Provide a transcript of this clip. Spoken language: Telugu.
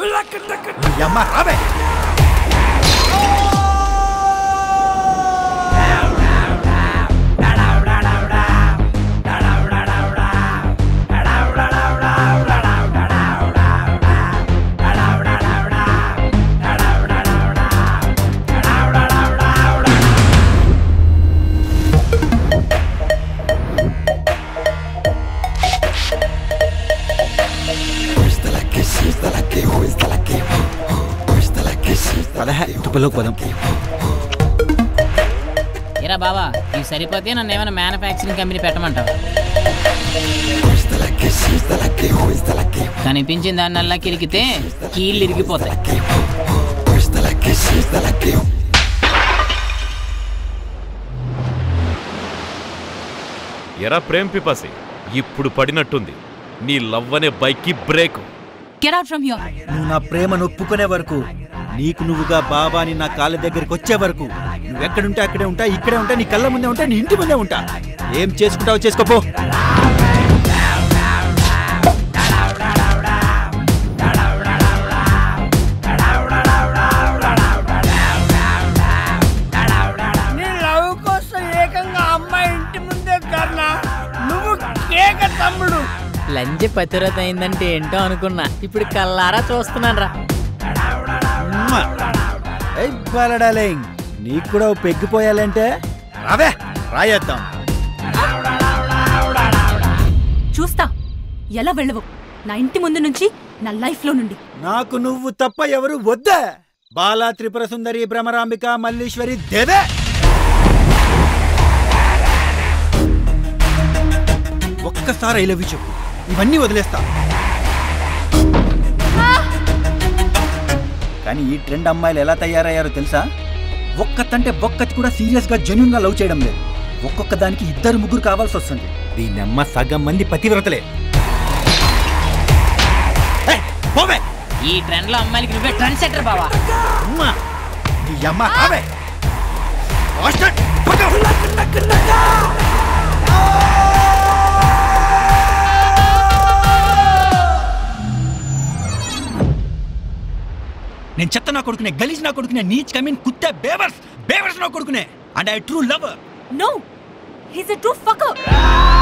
ఈ అమ్మ రావే పదహే తుప్పలోకి పోదాం ఏరా బావా ఇవి సరిపోతే నన్ను ఏమైనా మ్యానుఫ్యాక్చరింగ్ కంపెనీ పెట్టమంటావు కనిపించిన దాన్నల్లా కిరికితే కీళ్ళు ఇరిగిపోతాయి ఎరా ప్రేమ్ పిపాసి ఇప్పుడు పడినట్టుంది నీ లవ్ అనే బైక్కి brake get out from here నువ్వు నా ప్రేమను ఒప్పుకునే వరకు నీకు నువ్వుగా బాబాని నా కాళ్ళ దగ్గరికి వచ్చే వరకు నువ్వు ఎక్కడుంటే అక్కడే ఉంటా ఇక్కడే ఉంటా నీ కళ్ళ ముందే ఉంటా నీ ఇంటి ముందే ఉంటా ఏం చేసుకుంటావో చేసుకోపో నీ లవ్ కోసం ఏకంగా అమ్మాయి ఇంటి ముందే కర్ణ నువ్వు కేక తమ్ముడు లంచ్ పతిరత అయిందంటే ఏంటో అనుకున్నా ఇప్పుడు కల్లారా చూస్తున్నాను రా ఏయ్ బాలడాలింగ్ నీకు కూడా ఓ పెగ్గిపోయాలంటే రావే రాయేద్దాం చూస్తా ఎలా వెళ్ళవు నా ఇంటి ముందు నుంచి నా లైఫ్ లో నుండి నాకు నువ్వు తప్ప ఎవరు వద్దా బాలా త్రిపుర సుందరి భ్రమరాంబిక మల్లీశ్వరి దేవే ఒక్కసారి ఐ లవ్ యూ చెప్పు ఇవన్నీ వదిలేస్తా కానీ ఈ ట్రెండ్ అమ్మాయిలు ఎలా తయారయ్యారో తెలుసా ఒక్కతంటే ఒక్కటి కూడా సీరియస్ గా జెన్యున్ గా లవ్ చేయడం లేదు ఒక్కొక్క దానికి ఇద్దరు ముగ్గురు కావాల్సి వస్తుంది దీన్నమ్మ సగం మంది పతివ్రతలే ఏయ్, పోవే ఈ ట్రెండ్ లో అమ్మాయిలకి నువ్వే ట్రెండ్ సెటర్ బావా అమ్మా నీ అమ్మ ఆమె మాస్టర్ నేను చెత్త నా కొడుకునే గలీజ్ నా కొడుకునే నీచ్ కమీన్ కుత్తే బేవర్స్ బేవర్స్ నా కొడుకునే and I true lover no he's a true Fakhar